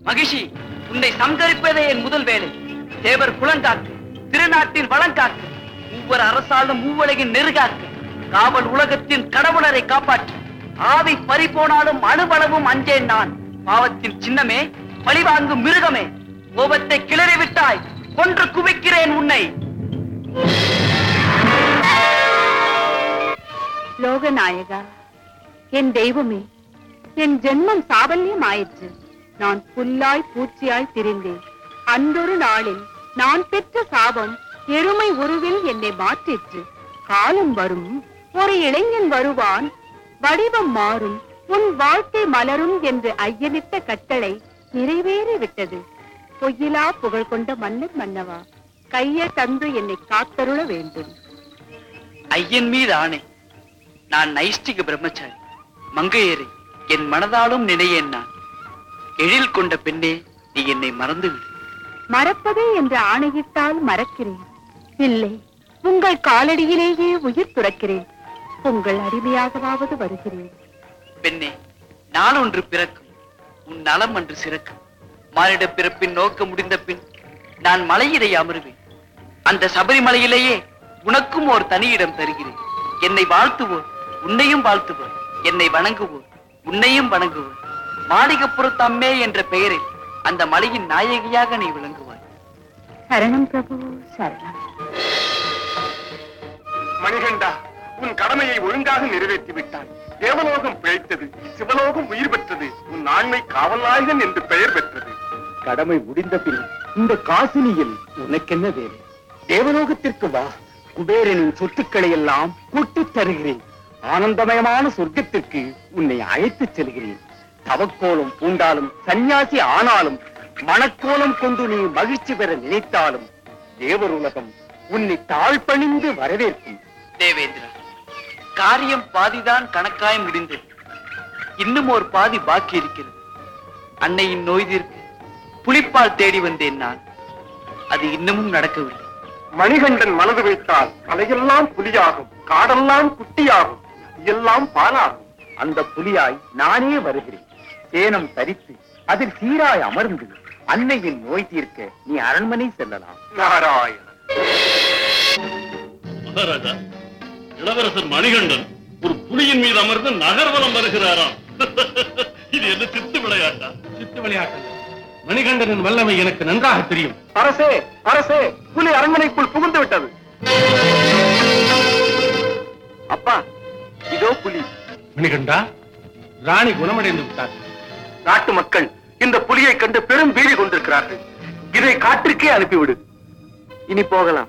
மகிஷி உன்னை சங்கரிப்பதே என் முதல் வேலை தேவர் குலங்காக்கு திருநாட்டின் வளங்காக்கு ஒவ்வொரு அரசாலும் மூவலகின் நெருகாக்கு காவல் உலகத்தின் கடவுளரை காப்பாற்று ஆவி பறி போனாலும் அணுவளவும் அஞ்சேன் நான் பாவத்தின் சின்னமே பழிவாங்கும் மிருகமே கோபத்தை கிளறி விட்டாய் கொன்று குவிக்கிறேன் உன்னை லோகநாயகா என் தெய்வமே என் ஜென்மம் சாபல்யம் ஆயிற்று நான் புல்லாய் பூச்சியாய் திரிந்தேன் அன்றொரு நாளில் நான் பெற்ற சாபம் எருமை உருவில் என்னை மாற்றிற்று காலம் வரும் ஒரு இளைஞன் வருவான் வடிவம் மாறும் உன் வாழ்க்கை மலரும் என்று ஐயனிட்ட கட்டளை நிறைவேறி விட்டது பொய்யிலா புகழ் கொண்ட மன்னர் மன்னவா கைய தந்து என்னை காத்தருள வேண்டும் ஐயன் மீது ஆணை நான் நைஷ்டிக பிரம்மச்சாரி மங்கையரை என் மனதாலும் நினையேன் நான் எழில் கொண்ட பெண்ணே நீ என்னை மறந்துவிடு மறப்பதே என்று ஆணையிட்டால் மறக்கிறேன் இல்லை உங்கள் காலடியிலேயே உயிர் துறக்கிறேன் உங்கள் அடிமையாகவாவது வருகிறேன் பெண்ணே நாள் ஒன்று பிறக்கும் உன் நலம் அன்று சிறக்கும் மானிட பிறப்பின் நோக்க முடிந்த பின் நான் மலையிலே அமருவேன் அந்த சபரிமலையிலேயே உனக்கும் ஒரு தனி இடம் தருகிறேன் என்னை வாழ்த்துவோர் உன்னையும் வாழ்த்துவோர் என்னை வணங்குவோர் உன்னையும் வணங்குவோர் மாளிகப்புறத்தம்மே என்ற பெயரில் அந்த மலையின் நாயகியாக நீ விளங்குவாய் சரணம் பிரபு சரணம் மணிகண்டா உன் கடமையை ஒழுங்காக நிறைவேற்றி விட்டாய் தேவலோகம் பிழைத்தது சிவலோகம் உயிர் பெற்றது உன் ஆண்மை காவல்நாயகன் என்று பெயர் பெற்றது கடமை முடிந்த பின் இந்த காசினியில் உனக்கென்ன வேறு தேவலோகத்திற்கு வா குபேரனின் சொத்துக்களை எல்லாம் கூட்டித் தருகிறேன் ஆனந்தமயமான சொர்க்கத்திற்கு உன்னை அழைத்துச் செல்கிறேன் தவக்கோலம் பூண்டாலும் சந்நியாசி ஆனாலும் மணக்கோலம் கொண்டு நீ மகிழ்ச்சி பெற நினைத்தாலும் தேவருலகம் உன்னை தாழ்பணிந்து வரவேற்கும் தேவேந்திரா காரியம் பாதிதான் கணக்காய் முடிந்தது இன்னும் ஒரு பாதி பாக்கி இருக்கிறது அன்னையின் நோய் தீர்க்க புலிப்பால் தேடி வந்தேன் நான் அது இன்னமும் நடக்கவில்லை மணிகண்டன் மனது வைத்தால் மலையெல்லாம் புலியாகும் காடெல்லாம் குட்டியாகும் எல்லாம் பாலாகும் அந்த புலியாய் நானே வருகிறேன் சேனம் தரித்து அதில் சீராய் அமர்ந்து அன்னையின் நோய் தீர்க்க நீ அரண்மனை செல்லலாம் நாராயணன் மகாராஜா இளவரசர் மணிகண்டன் ஒரு புலியின் மீது அமர்ந்து நகர்வலம் வருகிறாராம் இது என்ன சித்து விளையாட்டா சித்து விளையாட்டு மணிகண்டனின் வல்லமை எனக்கு நன்றாக தெரியும் அரசே அரசே புலி அரண்மனைக்குள் புகுந்து விட்டது அப்பா இதோ புலி மணிகண்டா ராணி குணமடைந்து விட்டார் நாட்டு மக்கள் இந்த புலியை கண்டு பெரும் பீதி கொண்டிருக்கிறார்கள் இதை காற்றுக்கே அனுப்பிவிடு இனி போகலாம்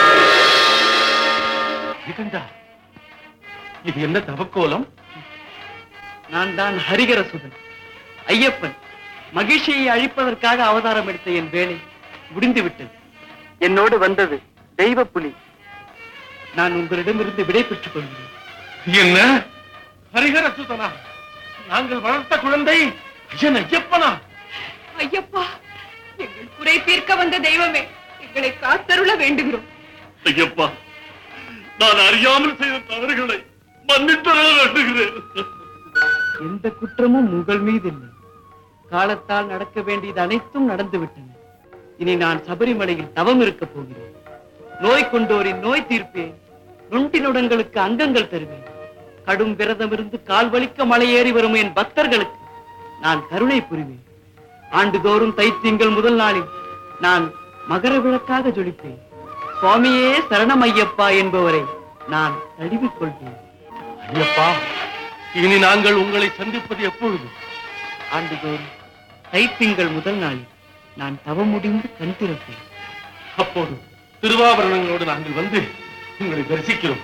மணிகண்டா இது என்ன தவக்கோலம் நான் தான் ஹரிகரசுதன் ஐயப்பன் மகிழ்ச்சியை அழிப்பதற்காக அவதாரம் எடுத்த என் வேலை முடிந்து விட்டது என்னோடு வந்தது தெய்வ புலி நான் உங்களிடமிருந்து விடை பெற்றுக் கொள்கிறேன் என்ன ஹரிஹர சுதனா நாங்கள் வளர்த்த குழந்தை ஐயன் ஐயப்பனா ஐயப்பா எங்கள் குறை தீர்க்க வந்த தெய்வமே எங்களை காத்தருள வேண்டுகிறோம் ஐயப்பா நான் அறியாமல் செய்த தவறுகளை மன்னித்தர வேண்டுகிறேன் எந்த குற்றமும் உங்கள் மீது இல்லை காலத்தால் நடக்க வேண்டியது அனைத்தும் நடந்து விட்டன இனி நான் சபரிமலையில் தவம் இருக்கப் போகிறேன் நோய் கொண்டோரின் நோய் தீர்ப்பேன் நுண்டினுடங்களுக்கு அங்கங்கள் தருவேன் கடும் விரதம் இருந்து கால் வலிக்க மலையேறி வரும் என் பக்தர்களுக்கு நான் கருணை புரிவேன் ஆண்டுதோறும் தைத்திங்கள் முதல் நாளில் நான் மகர விளக்காக ஜொலிப்பேன் சுவாமியே சரணம் ஐயப்பா என்பவரை நான் தழுவிக் கொள்வேன் ஐயப்பா இனி நாங்கள் உங்களை சந்திப்பது எப்பொழுது ஆண்டுதோறும் தைத்திங்கள் முதல் நாளில் நான் தவம் முடிந்து கண் திறப்பேன் அப்போது திருவாபரணங்களோடு நாங்கள் வந்து உங்களை தரிசிக்கிறோம்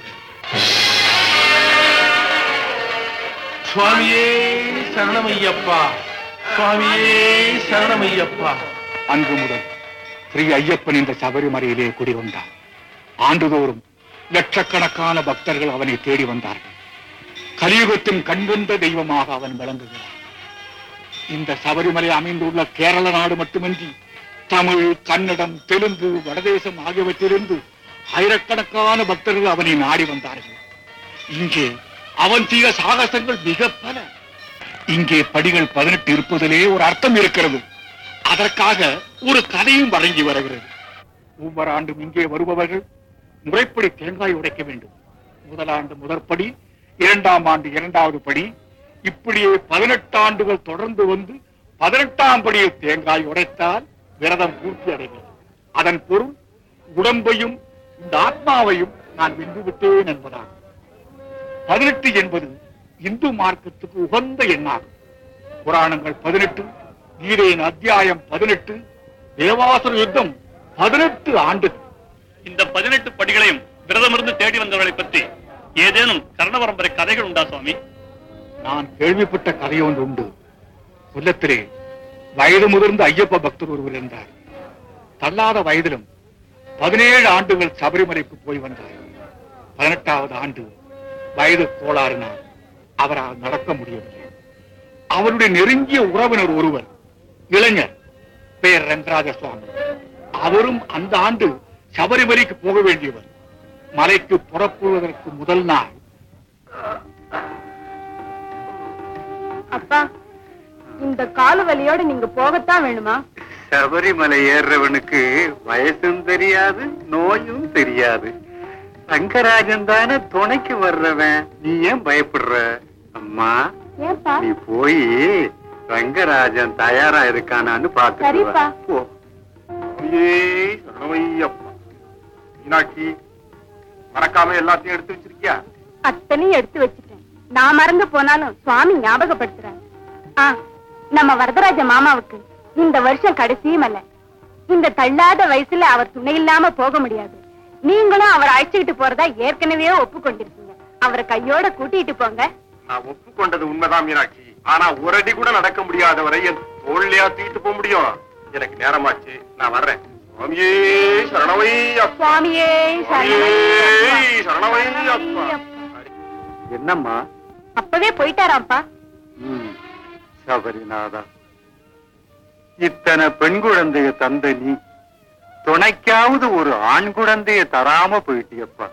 சுவாமியே சரணமையப்பா சுவாமியே சரணமையப்பா அன்று முதல் ஸ்ரீ ஐயப்பன் இந்த சபரிமலையிலே குடிவந்தார் ஆண்டுதோறும் லட்சக்கணக்கான பக்தர்கள் அவனை தேடி வந்தார்கள் கலியுகத்தின் கண்வந்த தெய்வமாக அவன் விளங்குகிறான் இந்த சபரிமலை அமைந்துள்ள கேரள நாடு மட்டுமின்றி தமிழ் கன்னடம் தெலுங்கு வடதேசம் ஆகியவற்றிலிருந்து ஆயிரக்கணக்கான பக்தர்கள் அவனை நாடி வந்தார்கள் இங்கே அவன் செய்த சாகசங்கள் மிக பல இங்கே படிகள் பதினெட்டு இருப்பதிலே ஒரு அர்த்தம் இருக்கிறது அதற்காக ஒரு கதையும் வழங்கி வருகிறது ஒவ்வொரு ஆண்டும் இங்கே வருபவர்கள் முறைப்படி தேங்காய் உடைக்க வேண்டும் முதலாண்டு முதற்படி இரண்டாம் ஆண்டு இரண்டாவது படி இப்படியே பதினெட்டு ஆண்டுகள் தொடர்ந்து வந்து பதினெட்டாம் படியில் தேங்காய் உடைத்தால் விரதம் பூர்த்தி அடைகிறது அதன் பொருள் உடம்பையும் இந்த ஆத்மாவையும் நான் வென்று விட்டேன் என்பதாகும் பதினெட்டு என்பது இந்து மார்க்கத்துக்கு உகந்த எண்ணாகும் புராணங்கள் பதினெட்டு கீதையின் அத்தியாயம் பதினெட்டு தேவாசுர யுத்தம் பதினெட்டு ஆண்டுகள் இந்த பதினெட்டு படிகளையும் விரதமிருந்து தேடி வந்தவர்களை பற்றி ஏதேனும் கர்ண பரம்பரை கதைகள் உண்டா சுவாமி நான் கேள்விப்பட்ட கதை ஒன்று உண்டு உள்ளத்திலே வயது முதிர்ந்த ஐயப்ப பக்தர் ஒருவர் இருந்தார் தள்ளாத வயதிலும் பதினேழு ஆண்டுகள் சபரிமலைக்கு போய் வந்தார் பதினெட்டாவது ஆண்டு வயது கோளாறினார் அவரால் நடக்க முடியவில்லை அவருடைய நெருங்கிய உறவினர் ஒருவர் இளைஞர் பெயர் ரங்கராஜ சுவாமி அவரும் அந்த ஆண்டு சபரிமலைக்கு போக வேண்டியவர் மலைக்கு புறப்படுவதற்கு முதல் நாள் அப்பா இந்த காலு வலியோட நீங்க போகத்தான் வேணுமா சபரிமலை ஏறுறவனுக்கு வயசும் தெரியாது நோயும் தெரியாது ரங்கராஜன் தானே துணைக்கு வர்றவன் நீ ஏன் பயப்படுற அம்மா ஏன்பா நீ போய் ரங்கராஜன் தயாரா இருக்கானான்னு பாத்துட்டு சரிப்பா. வா. போ ஏய், சரணமையப்பா. மீனாட்சி மறக்காம எல்லாத்தையும் எடுத்து வச்சிருக்கியா அத்தனையும் எடுத்து வச்சுட்டேன் நான் மறந்து போனாலும் சுவாமி ஞாபகப்படுத்துறாரு ஆ நம்ம வரதராஜ மாமாவுக்கு இந்த வருஷம் கடைசி மலை இந்த தள்ளாத வயசுல அவர் துணை இல்லாம போக முடியாது நீங்களும் அவர் அழைச்சுக்கிட்டு போறதா ஏற்கனவே ஒப்புக்கொண்டிருக்கீங்க அவரை கையோட கூட்டிட்டு போங்க நான் ஒப்புக்கொண்டது உண்மைதான் மீனாட்சி ஆனா ஒரு அடி கூட நடக்க முடியாதவரை என் தோல்லையா தூக்கிட்டு போக முடியும் எனக்கு நேரமாச்சு நான் வர்றேன் சுவாமியே சரணமையப்பா சுவாமியே சுவாமியே சரணமையப்பா. சரணமையப்பா என்னம்மா அப்பவே போயிட்டாராம்ப்பா ம், சபரிநாதா இத்தனை பெண் குழந்தைய தந்த நீ துணைக்காவது ஒரு ஆண் குழந்தைய தராம போயிட்டியப்பா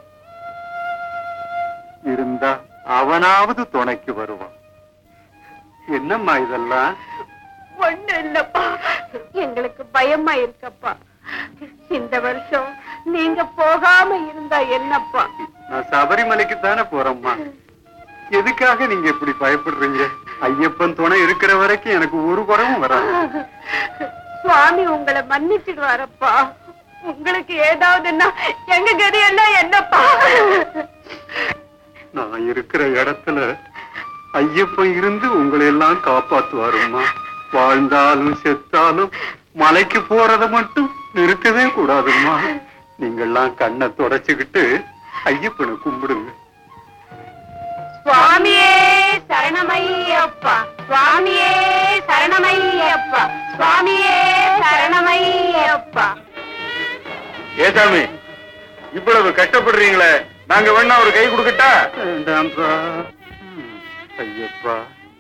இருந்தா அவனாவது துணைக்கு வருவான் என்னம்மா இதெல்லாம் ஒண்ணு இல்லப்பா எங்களுக்கு பயமா இருக்கப்பா இந்த வருஷம் நீங்க போகாம இருந்தா என்னப்பா நான் சபரிமலைக்கு தானே போறேம்மா எதுக்காக நீங்க இப்படி பயப்படுறீங்க ஐயப்பன் துணை இருக்கிற வரைக்கும் எனக்கு ஒரு குறவும் வராது சுவாமி உங்களை மன்னிச்சிடுவாரப்பா உங்களுக்கு ஏதாவதுன்னா எங்க கதையெல்லாம் என்னப்பா நான் இருக்கிற இடத்துல ஐயப்பன் இருந்து உங்களை எல்லாம் காப்பாத்துவாரும்மா வாழ்ந்தாலும் செத்தாலும் மலைக்கு போறத மட்டும் நிறுத்தவே கூடாதும்மா நீங்கெல்லாம் கண்ணை தொடச்சுக்கிட்டு ஐயப்பனை கும்பிடுங்க சுவாமியே சரணமையப்பா சுவாமியே சரணமையப்பா சுவாமியே சரணமையப்பா ஏசாமி இவ்வளவு கஷ்டப்படுறீங்களே நாங்க வேணா ஒரு கை கொடுக்கட்டா வேண்டாம்ப்பா ம், ஐயப்பா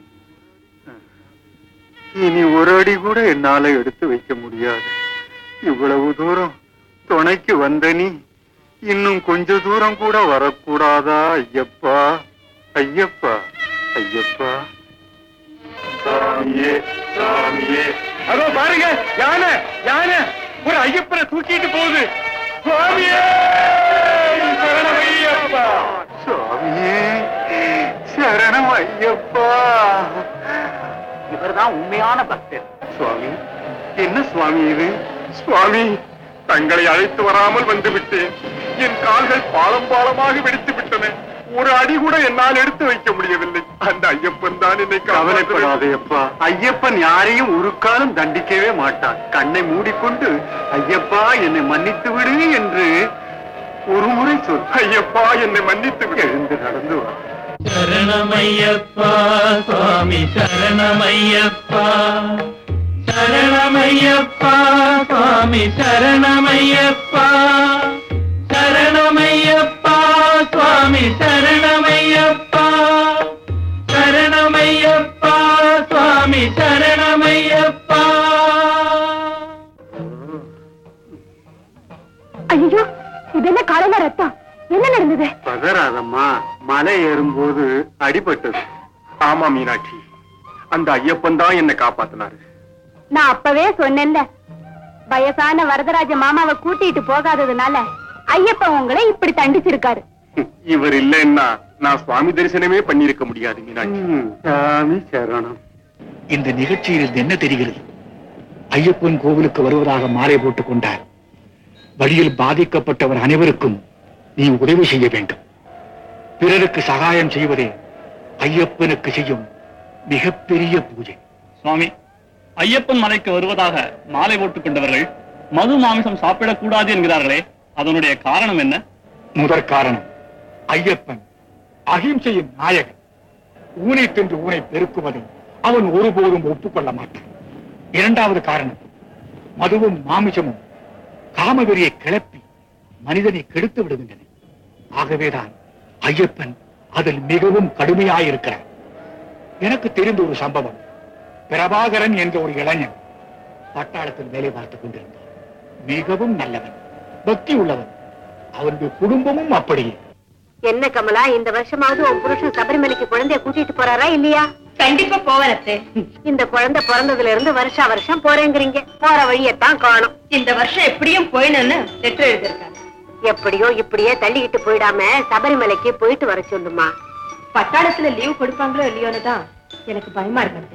இனி ஒரு அடி கூட என்னால எடுத்து வைக்க முடியாது இவ்வளவு தூரம் துணைக்கு வந்த நீ இன்னும் கொஞ்ச தூரம் கூட வரக்கூடாதா ஐயப்பா ஐயப்பா ஐயப்பா சாமியே சாமியே அதோ பாருங்க யானை யானை ஒரு ஐயப்பனை தூக்கிட்டு போகுது சுவாமியே சரணமையப்பா சுவாமியே சரணம் ஐயப்பா இவர்தான் உண்மையான பக்தர் சுவாமி என்ன சுவாமி இது சுவாமி தங்களை அழைத்து வராமல் வந்து விட்டேன் என் கால்கள் பாலம் பாலமாக வெடித்து விட்டன ஒரு அடி கூட என்னால் எடுத்து வைக்க முடியவில்லை அந்த ஐயப்பன் தான் என்னை காப்பாற்ற வேண்டும். கவலைப்படாதேப்பா ஐயப்பன் யாரையும் ஒரு காலம் தண்டிக்கவே மாட்டான் கண்ணை மூடிக்கொண்டு ஐயப்பா என்னை மன்னித்து விடு என்று ஒரு முறை சொல் ஐயப்பா என்னை மன்னித்து விடு எழுந்து நடந்து வா சரணமையப்பா சுவாமி சரணமையப்பா சரணமையப்பா சுவாமி சரணமையப்பா சரணமையப்பா சுவாமி சரணமையப்பா சரணமையப்பா சுவாமி சரணமையப்பா ஐயோ இதென்ன காலையில ரத்தம் என்ன நடந்தது பதறாதம்மா மலை ஏறும்போது அடிபட்டது ஆமா மீனாட்சி அந்த ஐயப்பன் தான் என்னை காப்பாத்தினாரு நான் அப்பவே சொன்னேன்ல வயசான வரதராஜ மாமாவை கூட்டிட்டு போகாததுனால ஐயப்பன் உங்களை இப்படி தண்டிச்சிருக்காரு இவர் இல்லைன்னா நான் சுவாமி தரிசனமே பண்ணிருக்க முடியாது மீனாட்சி சாமி சரணம் இந்த நிகழ்ச்சியில் என்ன தெரிகிறது ஐயப்பன் கோவிலுக்கு வருவதாக மாலை போட்டுக் கொண்டார் வழியில் பாதிக்கப்பட்டவர் அனைவருக்கும் நீ உதவி செய்ய வேண்டும் பிறருக்கு சகாயம் செய்வதே ஐயப்பனுக்கு செய்யும் மிகப்பெரிய பூஜை சுவாமி ஐயப்பன் மலைக்கு வருவதாக மாலை போட்டுக் கொண்டவர்கள் மது மாமிசம் சாப்பிடக்கூடாது என்கிறார்களே அதனுடைய காரணம் என்ன முதற் காரணம் ஐயப்பன் அகிம்சையின் நாயகன் ஊனை தின்று ஊனை பெருக்குவதை அவன் ஒருபோதும் ஒப்புக்கொள்ள மாட்டான் இரண்டாவது காரணம் மதுவும் மாமிசமும் காமவெறியை கிளப்பி மனிதனை கெடுத்து விடுகின்றன ஆகவேதான் ஐயப்பன் அதில் மிகவும் கடுமையாயிருக்கிறார் எனக்கு தெரிந்த ஒரு சம்பவம் பிரபாகரன் என்ற ஒரு இளைஞன் பட்டாளத்தில் வேலை பார்த்துக் கொண்டிருந்தார் மிகவும் நல்லவன் பக்தி உள்ளவன் அவனுடைய குடும்பமும் அப்படியே என்ன கமலா இந்த வருஷமாவது உன் புருஷன் சபரிமலைக்கு குழந்தைய கூட்டிட்டு போறாரா இல்லையா கண்டிப்பா போவரத்து இந்த குழந்தை பிறந்ததுல இருந்து வருஷா வருஷம் போறேங்கிறீங்க போற வழியத்தான் காணும் இந்த வருஷம் எப்படியும் போயினு லெட்டர் எழுதிருக்காங்க எப்படியோ இப்படியே தள்ளிக்கிட்டு போயிடாம சபரிமலைக்கு போயிட்டு வர சொல்லுமா பட்டாளத்துல லீவ் கொடுப்பாங்களோ இல்லையோன்னு தான் எனக்கு பயமா இருக்கு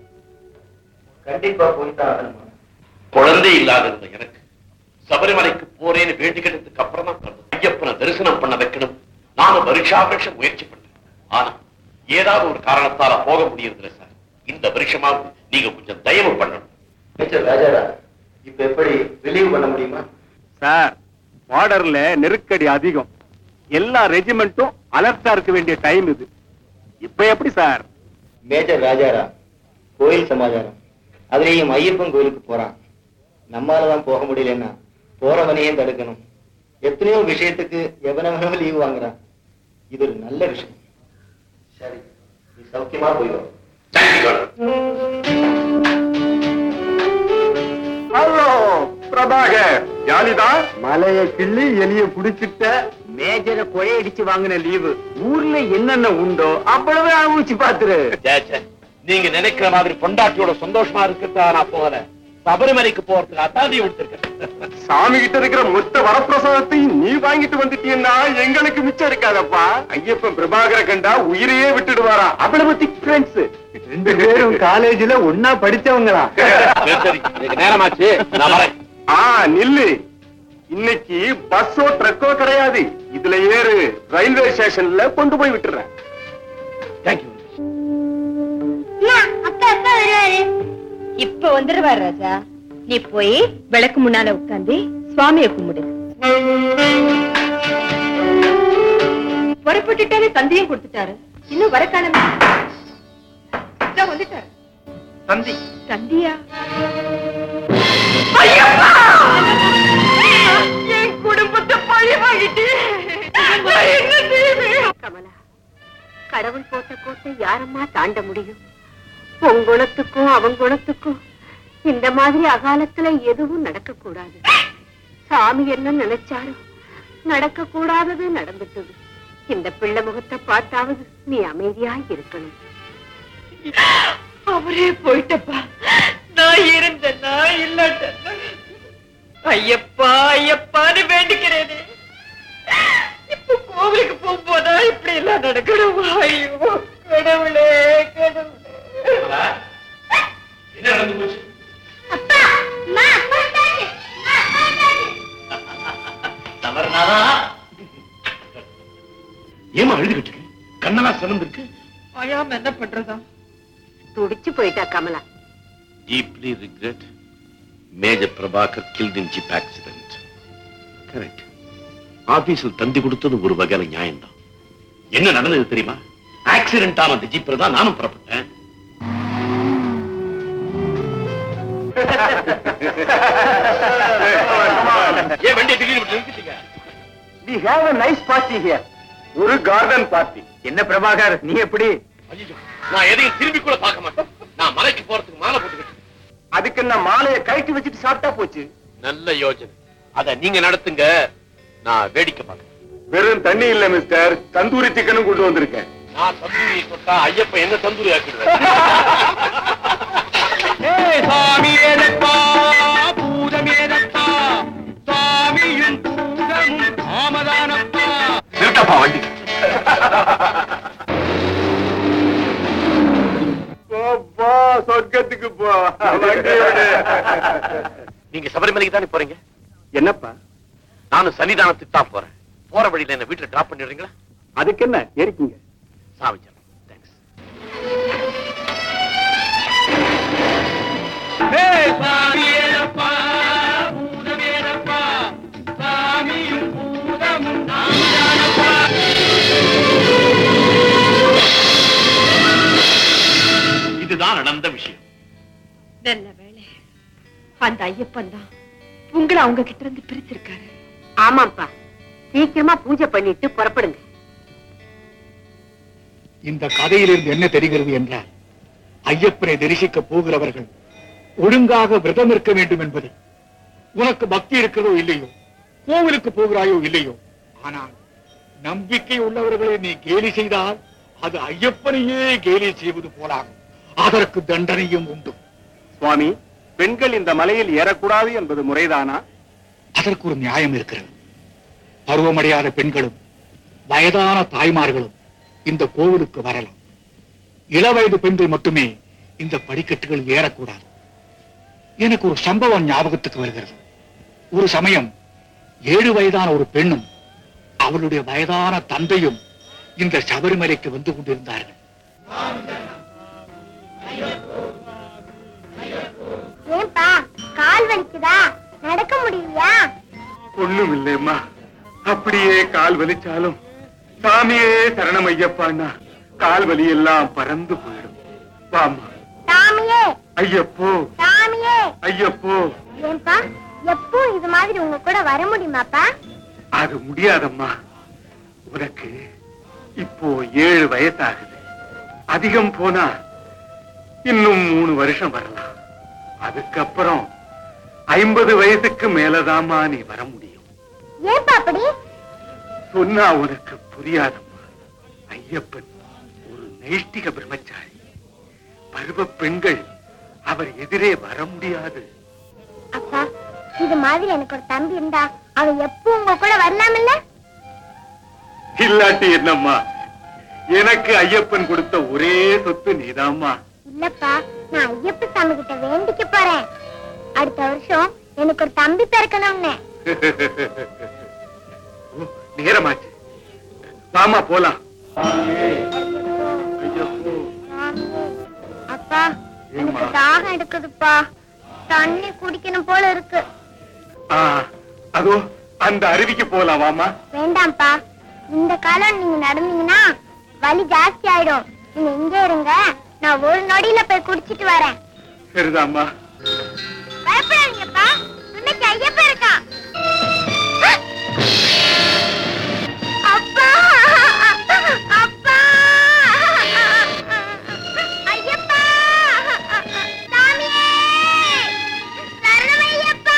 கண்டிப்பா போய்தான் குழந்தை இல்லாதிருந்த எனக்கு சபரிமலைக்கு போறேன்னு வேண்டிக்கிட்டதுக்கு அப்புறம் தான் கண்டது. ஐயப்பனை தரிசனம் பண்ண வைக்கணும் நானும் வருஷா வருஷம் முயற்சி பண்ணேன் ஆனா ஏதாவது ஒரு காரணத்தால போக முடியறதில்ல சார் இந்த வருஷமாவது நீங்க கொஞ்சம் தயவு பண்ணணும் ராஜாரா இப்ப எப்படி ரிலீவ் பண்ண முடியுமா சார் பார்டர்ல நெருக்கடி அதிகம் எல்லா ரெஜிமெண்ட்டும் அலர்ட்டா இருக்க வேண்டிய டைம் இது இப்ப எப்படி சார் மேஜர் ராஜாரா கோயில் சமாச்சாரம் அதுலயும் ஐயப்பன் கோயிலுக்கு போறான் நம்மாலதான் போக முடியலன்னா போறவனையும் தடுக்கணும் எத்தனையோ விஷயத்துக்கு எவனவனவ லீவ் வாங்குறான் இது ஒரு நல்ல விஷயம் சரி நீ சௌக்கியமா போய் வா ஹலோ பிரபாகர் ஜாலிதான் மலைய கிள்ளி எலிய புடிச்சிட்ட மேஜரை கொழையடிச்சு வாங்கின லீவு ஊர்ல என்னென்ன உண்டோ அவ்வளவு அனுபவிச்சு பாத்துரு சே, சே. நீங்க நினைக்கிற மாதிரி பொண்டாட்டியோட சந்தோஷமா இருக்கட்டா நான் போகல சபரிமலைக்கு போறதுக்கு அத்தாதி விடுத்திருக்கேன் சாமி கிட்ட இருக்கிற மொத்த வரப்பிரசாதத்தையும் நீ வாங்கிட்டு வந்துட்டீங்கன்னா எங்களுக்கு மிச்சம் இருக்காதப்பா ஐயப்பன் பிரபாகர கண்டா உயிரையே விட்டுடுவாரா அவ்வளவு திக் ஃப்ரெண்ட்ஸ் ரெண்டு பேரும் காலேஜ்ல ஒன்னா படிச்சவங்களா சரி, சரி. எனக்கு நேரமாச்சு நான் வரேன் ஆ நில்லு இன்னைக்கு பஸ்ஸோ ட்ரக்கோ கிடையாது இதுல ஏறு ரயில்வே ஸ்டேஷன்ல கொண்டு போய் விட்டுறேன் தேங்க்யூ இப்ப வந்துருவார் ராஜா நீ போய் விளக்கு முன்னால உட்கார்ந்து சுவாமிய கும்பிடு புறப்பட்டுட்டாலே தந்தையும் கொடுத்துட்டாரு இன்னும் வர காணமே இதோ வந்துட்டாரு தந்தி தந்தியா என் குடும்பத்தை பழி வாங்கிட்டு கமலா கடவுள் போட்ட கோட்டை யாரம்மா தாண்ட முடியும் உன் குணத்துக்கும் அவன் குணத்துக்கும் இந்த மாதிரி அகாலத்துல எதுவும் நடக்க கூடாது சாமி என்ன நினைச்சாரோ நடக்க கூடாதது நடந்துட்டது இந்த பிள்ளை முகத்தை பார்த்தாவது நீ அமைதியாய் இருக்கணும் அவரே போயிட்டப்பா நான் இருந்த நான் இல்லாட்ட ஐயப்பா ஐயப்பான்னு வேண்டிக்கிறேனே இப்ப கோவிலுக்கு போகும்போதா இப்படி எல்லாம் நடக்கணும் ஐயோ கடவுளே கடவுளே என்ன நடந்து போச்சு தவறுனாரா ஏமா அழுதுகிட்டு இருக்கு கண்ணெல்லாம் சிறந்திருக்கு அயாம என்ன பண்றதா துடிச்சு போயிட்டா Kamala deeply regret Major Prabhakar killed in jeep accident. Correct. ஆபீஸில் தந்தி கொடுத்தது ஒரு வகையில நியாயம்தான் என்ன நடந்தது தெரியுமா ஆக்சிடென்ட் ஆன அந்த ஜீப்ல தான் நானும் புறப்பட்டேன் ஏன் வண்டியை திடீர்னு இப்படி நிறுத்திட்டீங்க we have a nice party here ஒரு கார்டன் பார்ட்டி என்ன பிரபாகர் நீ எப்படி ஐயோ, நான் எதையும் திரும்பி கூட பார்க்க மாட்டேன் நான் மலைக்கு போறதுக்கு மாலை போட்டுக்கிட்டு அதுக்கு நான் மாலையை கழட்டி வச்சுட்டு சாப்பிட்டா போச்சு நல்ல யோசனை அத நீங்க நடத்துங்க நான் வேடிக்கை பார்க்கறேன் வெறும் தண்ணி இல்ல மிஸ்டர் தந்தூரி சிக்கனும் கொண்டு வந்திருக்கேன் நான் தந்தூரியை தொட்டா ஐயப்ப என்ன தந்தூரி ஆக்கிடுவேன் சாமி ஏதப்பா பூதம் ஏதப்பா சாமியும் பூதமும் ஆமதானப்பா நிறுத்தப்பா வண்டி போ சொர்க்கத்துக்கு போ வண்டி விடு. நீங்க சபரிமலைக்கு தானே போறீங்க என்னப்பா நானும் சன்னிதானத்துக்கு தான் போறேன் போற வழியில என்ன வீட்டுல டிராப் பண்ணிடுறீங்களா அதுக்கு என்ன ஏறிக்குங்க சாமி தேங்க்ஸ் சாமி ஏதப்பா பூதம் ஏதப்பா சாமியும் பூதமும் ஆமதானப்பா இதுதான் நடந்த விஷயம் நல்ல வேளை அந்த ஐயப்பன் தான் உங்களை அவங்க கிட்ட இருந்து பிரிச்சிருக்காரு ஆமாப்பா சீக்கிரமா பூஜை பண்ணிட்டு புறப்படுங்க இந்த கதையிலிருந்து என்ன தெரிகிறது என்றால் ஐயப்பனை தரிசிக்க போகிறவர்கள் ஒழுங்காக விரதம் இருக்க வேண்டும் என்பது உனக்கு பக்தி இருக்கிறதோ இல்லையோ கோவிலுக்கு போகிறாயோ இல்லையோ ஆனால் நம்பிக்கை உள்ளவர்களை நீ கேலி செய்தால் அது ஐயப்பனையே கேலி செய்வது போலாகும் அதற்கு தண்டனையும் உண்டு சுவாமி பெண்கள் இந்த மலையில் ஏறக்கூடாது என்பது முறைதானா அதற்கு ஒரு நியாயம் இருக்கிறது பருவமடையாத பெண்களும் வயதான தாய்மார்களும் இந்த கோவிலுக்கு வரலாம் இளவயது பெண்கள் மட்டுமே இந்த படிக்கட்டுகள் ஏறக்கூடாது எனக்கு ஒரு சம்பவம் ஞாபகத்துக்கு வருகிறது ஒரு சமயம் ஏழு வயதான ஒரு பெண்ணும் அவளுடைய வயதான தந்தையும் இந்த சபரிமலைக்கு வந்து கொண்டிருந்தார்கள் ஏன்பா கால் வலிக்குதா நடக்க முடியலையா ஒண்ணும் இல்லையம்மா அப்படியே கால் வலிச்சாலும் சாமியே சரணம் ஐயப்பான்னா கால் வலி எல்லாம் பறந்து போயிடும் வாம்மா சாமியே ஐயப்போ சாமியே ஐயப்போ ஏன்பா எப்போ இது மாதிரி உங்க கூட வர முடியுமாப்பா அது முடியாதம்மா உனக்கு இப்போ ஏழு வயசாகுது அதிகம் போனா இன்னும் மூணு வருஷம் வரலாம் அதுக்கப்புறம் ஐம்பது வயசுக்கு மேலதாம்மா நீ வர முடியும் ஏன்பா அப்படி சொன்னா உனக்கு புரியாதம்மா ஐயப்பன் ஒரு நைஷ்டிக பிரம்மச்சாரி பருவ பெண்கள் அவர் எதிரே வர முடியாது அப்பா இது மாதிரி எனக்கு ஒரு தம்பி இருந்தா அவன் எப்போ உங்க கூட வரலாமில்ல இல்லாட்டி என்னம்மா எனக்கு ஐயப்பன் கொடுத்த ஒரே சொத்து நீதாம்மா இல்லப்பா நான் ஐயப்ப சாமி கிட்ட வேண்டிக்க போறேன் அடுத்த வருஷம் எனக்கு ஒரு தம்பி பிறக்கணும்னு ஓ, நேரமாச்சு வாமா போலாம் அப்பா எனக்கு தாகம் எடுக்குதுப்பா தண்ணி குடிக்கணும் போல இருக்கு ஆ, அதோ அந்த அருவிக்கு போலாம் வாமா வேண்டாம்ப்பா இந்த காலம் நீங்க நடந்தீங்கன்னா வலி ஜாஸ்தி ஆயிடும் நீங்க இங்கே இருங்க நான் ஒரு நொடியில போய் குடிச்சிட்டு வரேன் சரிதாம்மா பயப்படாதீங்கப்பா இன்னைக்கு ஐயப்பா இருக்கான் அப்பா அப்பா ஐயப்பா சாமியே சரணமையப்பா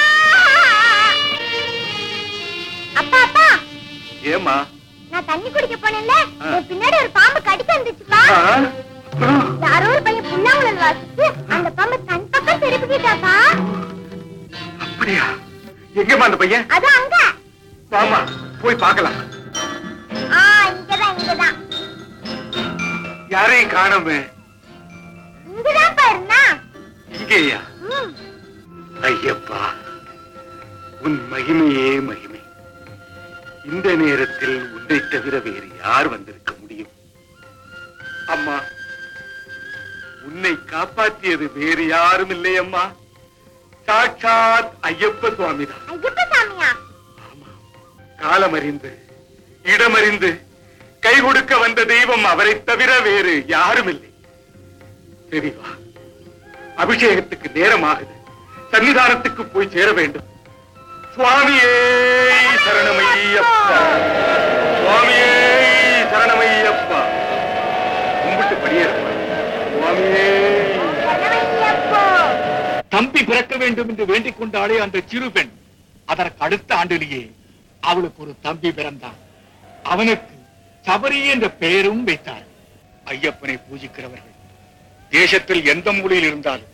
அப்பா அப்பா ஏமா நான் தண்ணி குடிக்க போனேன்ல என் பின்னாடி ஒரு பாம்பு கடிக்க வந்துச்சுப்பா யாரோ ஒரு பையன் புல்லாங்குழல் வாசிச்சு அந்த பாம்பு தன் பக்கம் திருப்பிக்கிட்டாப்பா அப்படியா எங்கம்மா அந்த பையன் அது அங்க வாமா போய் பார்க்கலாம் ஆ இங்கதான் இங்கதான் யாரையும் காணோமே இங்கதான் பாருண்ணா இங்கேயா ம் ஐயப்பா உன் மகிமையே மகிமை இந்த நேரத்தில் உன்னை தவிர வேறு யார் வந்திருக்க முடியும் அம்மா உன்னை காப்பாற்றியது வேறு யாரும் இல்லை அம்மா சாட்சாத் ஐயப்ப சுவாமிதான் ஐயப்ப சாமியா காலமறிந்து இடமறிந்து கை கொடுக்க வந்த தெய்வம் அவரை தவிர வேறு யாரும் இல்லை சரி வா அபிஷேகத்துக்கு நேரமாகுது சன்னிதானத்துக்கு போய் சேர வேண்டும் சுவாமியே சரணமையப்பா சுவாமியே சரணமையப்பா கும்பிட்டு படியேறப்பா சுவாமியே சரணமையப்போ தம்பி பிறக்க வேண்டும் என்று வேண்டிக் கொண்டாலே அந்த சிறு பெண் அதற்கு அடுத்த ஆண்டிலேயே அவளுக்கு ஒரு தம்பி பிறந்தான் அவனுக்கு சபரி என்ற பெயரும் வைத்தார் ஐயப்பனை பூஜிக்கிறவர்கள் தேசத்தில் எந்த மூலையில் இருந்தாலும்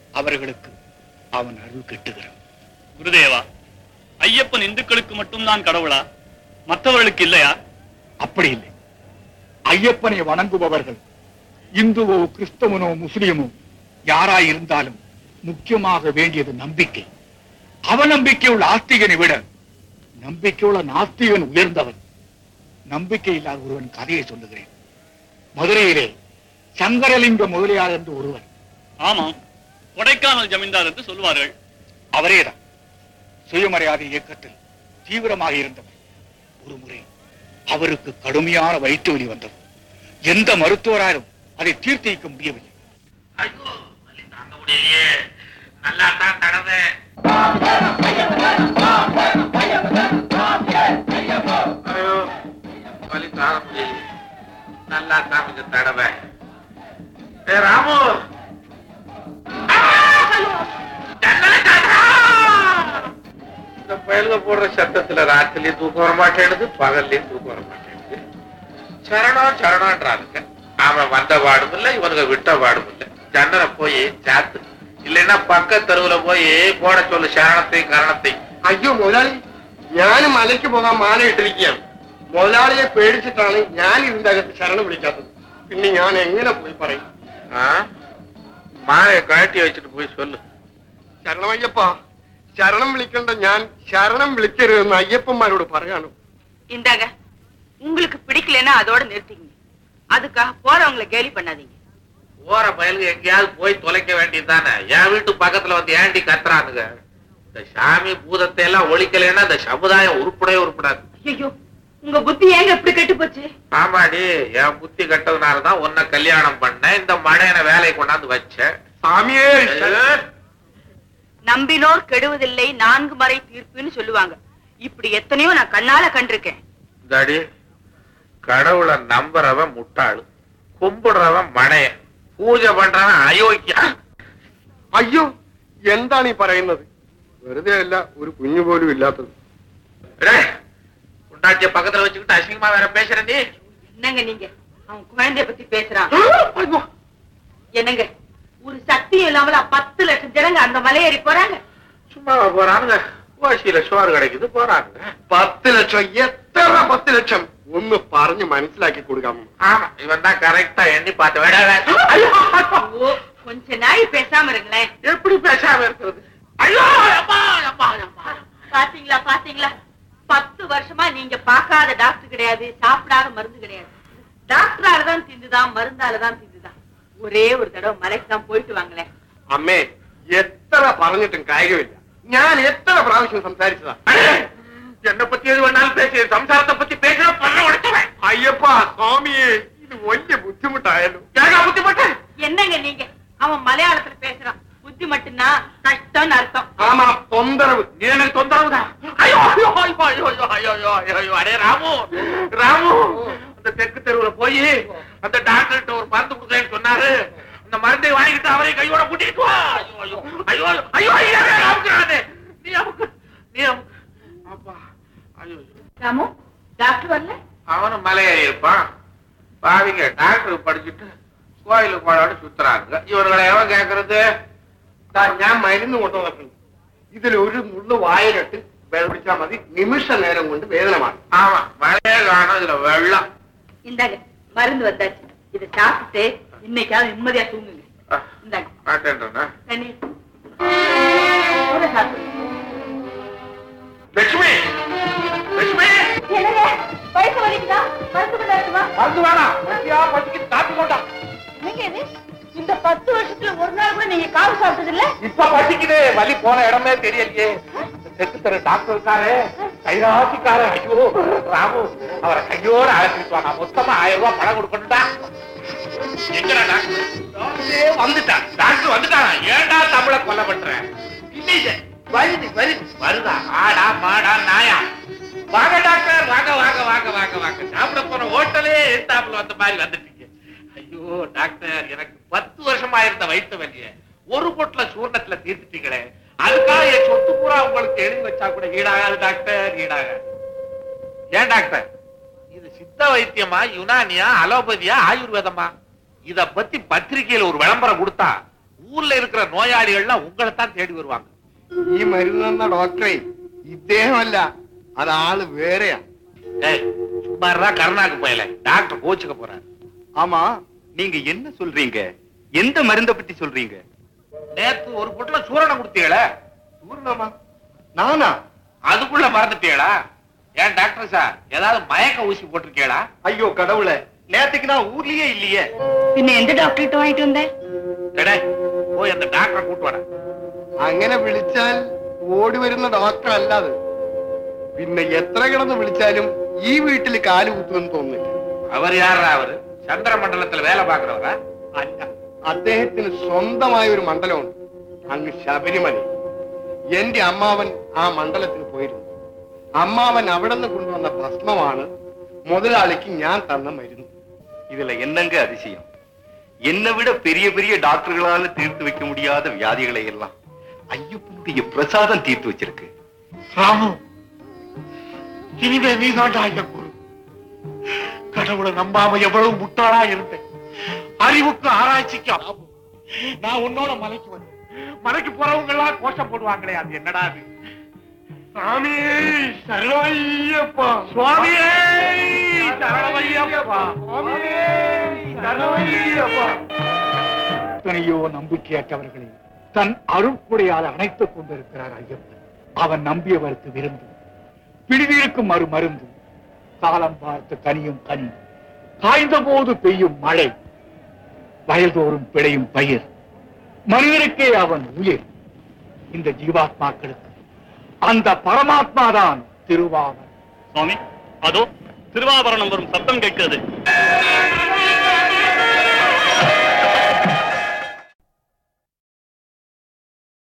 அவர்களுக்கு அவன் அருள் கிட்டுகிறான் குருதேவா ஐயப்பன் இந்துக்களுக்கு மட்டும்தான் கடவுளா மற்றவர்களுக்கு இல்லையா அப்படி இல்லை ஐயப்பனை வணங்குபவர்கள் இந்துவோ கிறிஸ்தவனோ முஸ்லிமோ யாராய் இருந்தாலும் முக்கியமாக வேண்டியது நம்பிக்கை அவநம்பிக்கையுள்ள ஆஸ்திகனை விட நம்பிக்கையுள்ள நாஸ்திகன் உயர்ந்தவன் நம்பிக்கை இல்லாத ஒருவன் கதையை சொல்லுகிறேன் மதுரையிலே சங்கரலிங்க முதலியார் என்று ஒருவர் ஆமாம் கொடைக்கானல் ஜமீன்தார் என்று சொல்வார்கள் அவரேதான் சுயமரியாதை இயக்கத்தில் தீவிரமாக இருந்தவர் ஒரு முறை அவருக்கு கடுமையான வயிற்று வலி வந்தது எந்த மருத்துவராலும் அதை தீர்த்து வைக்க முடியவில்லை ஐயோ வலி தாங்க முடியலையே நல்லா தான் தடவை ஐயோ வலி தாங்க முடியலையே நல்லா தான் கொஞ்சம் தடவை ஏ ராமு இந்த பயலுக போடுற சத்தத்துல ராத்திரிலயும் தூக்கம் வர மாட்டேங்குது பகல்லையும் தூக்கம் வர மாட்டேங்குது சரணம் சரணம்ன்றானுங்க அவன் வந்த பாடும் இல்ல இவனுங்க விட்ட பாடும் இல்ல ஜன்னரை போய் சாத்து இல்லைன்னா பக்க தெருவுல போய் போட சொல்லு சரணத்தையும் கரணத்தையும் അയ്യോ മുതലാളി ഞാൻ മലയ്ക്ക് പോകാൻ മാല ഇട്ടിരിക്കുകയാണ് മുതലാളിയെ പേടിച്ചിട്ടാണ് ഞാൻ ഇതിന്റെ അകത്ത് ശരണം വിളിക്കാത്തത് പിന്നെ ഞാൻ എങ്ങനെ പോയി പറയും ஆ? மாலையை கழட்டி வச்சுட்டு போய் சொல்லு ശരണമയ്യപ്പ ശരണം വിളിക്കേണ്ട ഞാൻ ശരണം വിളിക്കരുതെന്ന് അയ്യപ്പന്മാരോട് പറയാണ് இந்தாங்க உங்களுக்கு பிடிக்கலன்னா அதோட நிறுத்திங்க அதுக்காக போறவங்களை கேலி பண்ணாதீங்க போற பயலுக்கு எங்கேயாவது போய் தொலைக்க வேண்டியதுதானே என் வீட்டு பக்கத்துல வந்து ஏண்டி கத்துறானுங்க இந்த சாமி பூதத்தை எல்லாம் ஒழிக்கலைன்னா இந்த சமுதாயம் உருப்படவே உருப்படாது ஐயோ உங்க புத்தி ஏங்க இப்படி கெட்டு போச்சு ஆமாடி என் புத்தி கட்டதுனாலதான் உன்னை கல்யாணம் பண்ணேன் இந்த மடையனை வேலையை கொண்டாந்து வச்சேன் സ്വാമിയേ நம்பினோர் கெடுவதில்லை நான்கு மறை தீர்ப்புன்னு சொல்லுவாங்க இப்படி எத்தனையோ நான் கண்ணால கண்டிருக்கேன் இந்தாடி கடவுளை நம்புறவன் முட்டாளு கும்பிடுறவன் மடையன் பூஜை பண்றவன் அயோக்கியா അയ്യോ എന്താണ് ഈ പറയുന്നത് വെറുതെ അല്ല ഒരു കുഞ്ഞു പോലും ഇല്ലാത്തത് டேய், உண்டாட்டிய பக்கத்துல வச்சுக்கிட்டு அசிங்கமா வேற பேசுற நீ என்னங்க நீங்க அவன் குழந்தைய பத்தி பேசுறான் என்னங்க ஒரு சக்தியும் இல்லாமல பத்து லட்சம் ஜனங்க அந்த மலையேறி போறாங்க சும்மா போறானுங்க ஓசியில சோறு கிடைக்குது போறானுங்க പത്ത് ലക്ഷം എത്ര പത്ത് ലക്ഷം ഒന്ന് പറഞ്ഞ് മനസ്സിലാക്കി കൊടുക്കാമോ ஆமா இவன் தான் கரெக்டா எண்ணி பார்த்து விட ஓ, கொஞ்ச நாய் பேசாம இருங்களேன் எப்படி பேசாம இருக்கிறது ஐயோ அம்மா அம்மா அம்மா பாத்தீங்களா பாத்தீங்களா பத்து வருஷமா நீங்க பார்க்காத டாக்டர் கிடையாது சாப்பிடாத மருந்து கிடையாது டாக்டரால தான் திந்துதான் மருந்தால தான் திந்துதான் ஒரே ஒரு தடவை மலைக்கு தான் போயிட்டு வாங்களேன் അമ്മേ എത്ര പറഞ്ഞിട്ടും കാര്യമില്ല ഞാൻ എത്ര പ്രാവശ്യം സംസാരിച്ചതാ என்ன பத்தி எது வேணாலும் பேசு சம்சாரத்தை பத்தி பேசுற பண்ண உடைச்சவன் അയ്യപ്പ സ്വാമിയെ ഇത് വലിയ ബുദ്ധിമുട്ടായാലും ஏகா புத்திப்பட்டு என்னங்க நீங்க அவன் மலையாளத்துல பேசுறான் புத்தி மட்டும்னா கஷ்டம்னு அர்த்தம் ആമാ തൊന്തരവ് நீ எனக்கு தொந்தரவுதான் ஐயோ ஐயோ ஐயோ ஐயோ ஐயோ ஐயோ ஐயோ ஐயோ ஐயோ அடே ராமு ராமு அந்த தெற்கு தெருவுல போய் அந்த டாக்டர்கிட்ட ஒரு மருந்து கொடுக்கறேன்னு சொன்னாரு அந்த மருந்தை வாங்கிட்டு அவரை கையோட கூட்டிட்டு வா ஐயோ ஐயோ ஐயோ ஐயோ ஐயோ அமுக்குறானே நீ அமுக்கு நீ அமுக்கு அப்பா ஐயோ ராமு டாக்டர் வரல அவனும் மலையேறி இருப்பான் பாவிங்க டாக்டர் படிச்சுட்டு கோயிலுக்கு போலான்னு சுத்துறாங்க இவர்களை எவன் கேக்குறது ദാ ഞാൻ മരുന്ന് കൊണ്ടുവന്നിട്ടുണ്ട് ഇതിൽ ഒരു മുള്ളു വായിലിട്ട് വേദനിച്ചാൽ മതി നിമിഷ നേരം കൊണ്ട് വേദന മാറും ஆமா மழையே காணும் இதுல வெள்ளம் இந்தாங்க மருந்து வந்தாச்சு இதை சாப்பிட்டு இன்னைக்காவது நிம்மதியா தூங்குங்க இந்தாங்க மாட்டேன்றா தண்ணி கூட சாப்பிடுங்க லட்சுமி லட்சுமி வயசு வலிக்குதா மருந்து கொண்டாடுவா வந்து வேணாம் பசியா பசிக்கு காப்பி கொண்டா என்னங்க இது இந்த பத்து வருஷத்துல ஒரு நாள் கூட நீங்க காவு சாப்பிட்டது இல்ல இப்ப பசிக்குது வலி போன இடமே தெரியலையே இந்த தெற்கு தெரு டாக்டர் இருக்காரு கைராசிக்காரு ஐயோ ராமு அவரை கையோட அழைச்சிட்டு வாங்க மொத்தமா ஆயிரம் ரூபாய் பணம் கொடுக்கணும்டா எங்கடா டாக்டர் டாக்டரே வந்துட்டான் டாக்டர் வந்துட்டான் ஏன்டா தமிழ கொல்ல பண்ற இல்லையே வருது வருது வருதா ஆடா மாடா நாயா வாங்க டாக்டர் வாங்க வாங்க வாங்க வாங்க வாங்க சாப்பிட போன ஹோட்டலே எத்தாப்புல வந்த மாதிரி வந்துட்டீங்க ஐயோ டாக்டர் எனக்கு பத்து வருஷமா இருந்த வயிற்று வலிய ஒரு பொட்டுல சூர்ணத்துல தீர்த்துட்டீங்களே அதுக்காக என் சொத்து பூரா உங்களுக்கு எழுதி வச்சா கூட ஈடாகாது டாக்டர் ஈடாகாது ஏன் டாக்டர் இது சித்த வைத்தியமா யுனானியா அலோபதியா ஆயுர்வேதமா இத பத்தி பத்திரிகையில ஒரு விளம்பரம் கொடுத்தா ஊர்ல இருக்கிற நோயாளிகள்லாம் உங்களைத்தான் தேடி வருவாங்க ഈ മരുന്ന് തന്ന ഡോക്ടറെ ഇദ്ദേഹമല്ല അത് ആള് വേറെയാ ஏய், சும்மா இருடா, கருணாக்கு போயல டாக்டர் கோச்சுக்க போறாரு ஆமா நீங்க என்ன சொல்றீங்க எந்த மருந்த பத்தி சொல்றீங்க நேத்து ஒரு பொட்டுல சூரணம் கொடுத்தீங்களே பூர்ணமா நானா அதுக்குள்ள மறந்துட்டீங்களா ஏன் டாக்டர் சார் ஏதாவது மயக்க ஊசி போட்டிருக்கீங்களா ஐயோ கடவுளே நேத்துக்கு நான் ஊர்லயே இல்லையே പിന്നെ എന്ത് ഡോക്ടറേറ്റ് വാങ്ങിട്ട് വന്നേ டேய், போய் அந்த டாக்டரை கூட்டு வாடா അങ്ങനെ വിളിച്ചാൽ ഓടി വരുന്ന ഡോക്ടർ അല്ലാതെ പിന്നെ എത്ര കിടന്ന് വിളിച്ചാലും ഈ വീട്ടിൽ കാല് കുത്തുമെന്ന് തോന്നുന്നില്ല அவர் யாரா அவரு சந்திர மண்டலத்துல வேலை பாக்குறவரா അല്ല അദ്ദേഹത്തിന് സ്വന്തമായ ഒരു മണ്ഡലമുണ്ട് അങ്ങ് ശബരിമല എന്റെ അമ്മാവൻ ആ മണ്ഡലത്തിന് പോയിരുന്നു അമ്മാവൻ അവിടെ നിന്ന് കൊണ്ടുവന്ന ഭസ്മമാണ് മുതലാളിക്ക് ഞാൻ തന്ന മരുന്ന് இதுல என்னங்க அதிசயம் என்னை விட பெரிய பெரிய டாக்டர்களால தீர்த்து வைக்க முடியாத வியாதிகளை எல்லாம் ஐயப்பனுடைய பிரசாதம் தீர்த்து வச்சிருக்கு ராமு இனிமே நீதாண்டா ஐயா குரு கடவுளை நம்பாம எவ்வளவு முட்டாளா இருந்தேன் அறிவுக்கு ஆராய்ச்சிக்கு ஆகும் நான் உன்னோட மலைக்கு வந்தேன் மலைக்கு போறவங்க எல்லாம் கோஷம் போடுவாங்களே அது என்னடா அது சாமி சரவையப்பா சுவாமியே சரவையப்பா சுவாமியே சரவையப்பா எத்தனையோ நம்பிக்கையற்றவர்களை தன் அருட்குடையால் அணைத்துக் கொண்டிருக்கிறார் ஐயப்பன் அவன் நம்பியவருக்கு விருந்து பிடிவிருக்கும் மறு மருந்து காலம் பார்த்து கனியும் கனி காய்ந்த போது பெய்யும் மழை வயல்தோறும் பிழையும் பயிர் மனிதனுக்கே அவன் உயிர் இந்த ஜீவாத்மாக்களுக்கு அந்த பரமாத்மா தான் திருவாவன் சுவாமி அதோ திருவாபரணம் வரும் சத்தம் கேட்கிறது